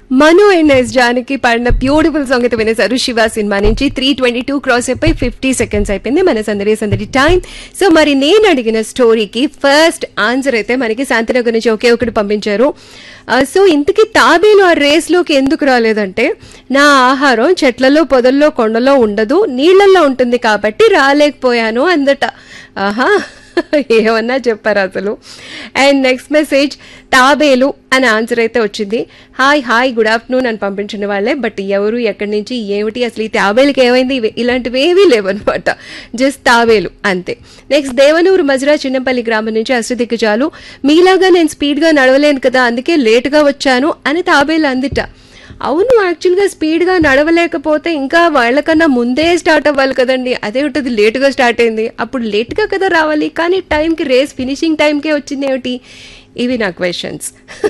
Manu and yes Janaki పాడిన beautiful song అయితే వినేశారు శివ సినిమా నుంచి త్రీ ట్వంటీ టూ క్రాస్ అయిపోయి ఫిఫ్టీ సెకండ్స్ అయిపోయింది మన సందడి సందడి టైం సో మరి నేను అడిగిన స్టోరీకి ఫస్ట్ ఆన్సర్ అయితే మనకి శాంతినగర్ నుంచి ఒకే ఒకటి పంపించారు ఆ, సో ఇంతకీ తాబేలు ఆ రేస్లోకి ఎందుకు రాలేదంటే నా ఆహారం చెట్లలో పొదల్లో కొండలో ఉండదు నీళ్లలో ఉంటుంది కాబట్టి రాలేకపోయాను అందట ఆహా ఏమన్నా చెప్పారు అసలు అండ్ నెక్స్ట్ మెసేజ్ తాబేలు అనే ఆన్సర్ అయితే వచ్చింది హాయ్ హాయ్ గుడ్ ఆఫ్టర్నూన్ అని పంపించిన వాళ్ళే బట్ ఎవరు ఎక్కడి నుంచి ఏమిటి అసలు ఈ తాబేలుకి ఏమైంది ఇవి- ఇలాంటివి ఏవీ లేవన్నమాట జస్ట్ తాబేలు అంతే నెక్స్ట్ దేవనూరు మజరా చిన్నపల్లి గ్రామం నుంచి అష్టదిగ్గజాలు మీలాగా నేను స్పీడ్గా నడవలేను కదా అందుకే లేటుగా వచ్చాను అని తాబేలు అందిట అవును యాక్చువల్గా స్పీడ్గా నడవలేకపోతే ఇంకా వాళ్ళకన్నా ముందే స్టార్ట్ అవ్వాలి కదండి అదే ఉంటుంది లేటుగా స్టార్ట్ అయింది అప్పుడు లేట్గా కదా రావాలి కానీ టైంకి రేస్ ఫినిషింగ్ టైంకే వచ్చింది ఏమిటి ఇవి నా క్వశ్చన్స్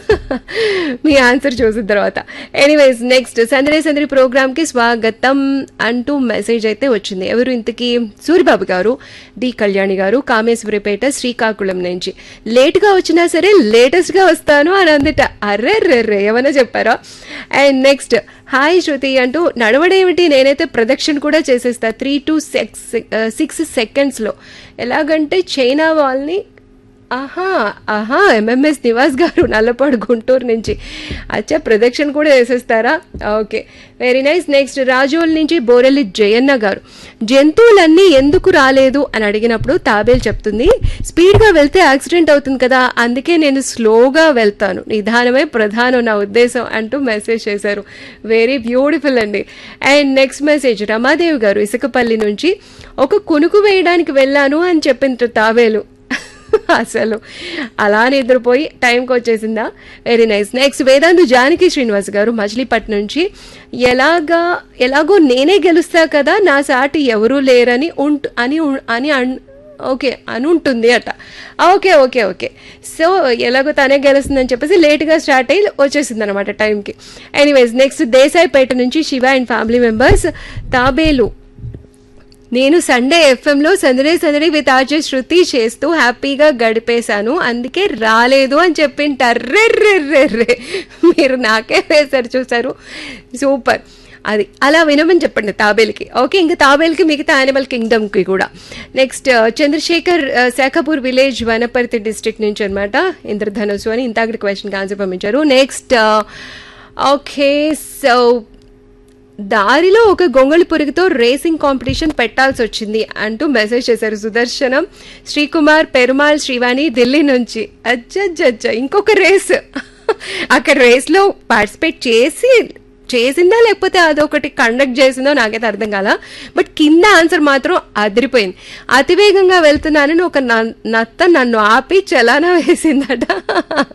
మీ ఆన్సర్ చూసిన తర్వాత ఎనీవేస్ నెక్స్ట్ సందడి సందడి ప్రోగ్రామ్కి స్వాగతం అంటూ మెసేజ్ అయితే వచ్చింది ఎవరు ఇంతకీ సూరిబాబు గారు డి కళ్యాణి గారు కామేశ్వరిపేట శ్రీకాకుళం నుంచి లేట్గా వచ్చినా సరే లేటెస్ట్గా వస్తాను అని అందట అర్రే రే ఏమన్నా చెప్పారా అండ్ నెక్స్ట్ హాయ్ శృతి అంటూ నడవడేమిటి నేనైతే ప్రదక్షిణ కూడా చేసేస్తా త్రీ టు సిక్స్ సిక్స్ సెకండ్స్లో ఎలాగంటే చైనా వాళ్ళని ఆహా ఆహా ఎంఎంఎస్ నివాస్ గారు నల్లపాడు గుంటూరు నుంచి అచ్చా ప్రదక్షిణ కూడా వేసేస్తారా okay very nice next Razole నుంచి బోరెల్లి జయన్న గారు జంతువులన్నీ ఎందుకు రాలేదు అని అడిగినప్పుడు తాబేలు చెప్తుంది స్పీడ్గా వెళ్తే యాక్సిడెంట్ అవుతుంది కదా అందుకే నేను స్లోగా వెళ్తాను నిదానమే ప్రధానం నా ఉద్దేశం అంటూ మెసేజ్ చేశారు వెరీ బ్యూటిఫుల్ అండి అండ్ నెక్స్ట్ మెసేజ్ రమాదేవి గారు ఇసుకపల్లి నుంచి ఒక కునుకు వేయడానికి వెళ్ళాను అని చెప్పింది తాబేలు అసలు అలా నిద్రపోయి టైంకి వచ్చేసిందా very nice next Vedantu Janaki Srinivas గారు మచిలీపట్నం నుంచి ఎలాగా ఎలాగో నేనే గెలుస్తా కదా నా సాటి ఎవరూ లేరని ఉంటు అని ఉం- అని అన్- ఓకే అని ఉంటుంది అట ఓకే ఓకే ఓకే సో ఎలాగో తనే గెలుస్తుందని చెప్పేసి లేట్గా స్టార్ట్ అయ్యి వచ్చేసింది అనమాట టైంకి ఎనీవేస్ నెక్స్ట్ దేశాయిపేట నుంచి శివ అండ్ ఫ్యామిలీ మెంబర్స్ తాబేలు నేను సండే ఎఫ్ఎంలో సందడే సందడి విత్ ఆర్జే శృతి చేస్తూ హ్యాపీగా గడిపేశాను అందుకే రాలేదు అని చెప్పింటార్రెర్రెర్రెర్రే మీరు నాకే వేశారు చూసారు సూపర్ అది అలా వినమని చెప్పండి తాబేల్కి ఓకే ఇంకా తాబేల్కి మిగతా యానిమల్ కింగ్డమ్కి కూడా నెక్స్ట్ చంద్రశేఖర్ ఆ, శాఖపూర్ విలేజ్ వనపర్తి డిస్ట్రిక్ట్ నుంచి అనమాట ఇంద్రధనుసు అని ఇంతాకటి క్వశ్చన్కి ఆన్సర్ పంపించారు నెక్స్ట్ ఓకే సో దారిలో ఒక గొంగళి పురుగుతో రేసింగ్ కాంపిటీషన్ పెట్టాల్సి వచ్చింది అంటూ మెసేజ్ చేశారు సుదర్శనం శ్రీకుమార్ పెరుమాల్ శ్రీవాణి ఢిల్లీ నుంచి అచ్చచ్చచ్చ ఇంకొక రేస్ అక్కడ రేస్లో పార్టిసిపేట్ చేసి చేసిందా లేకపోతే అదొకటి కండక్ట్ చేసిందో నాకైతే అర్థం కాల బట్ కింద ఆన్సర్ మాత్రం అదిరిపోయింది అతివేగంగా వెళ్తున్నానని ఒక న- నత్త నన్ను ఆపి చలానా వేసిందట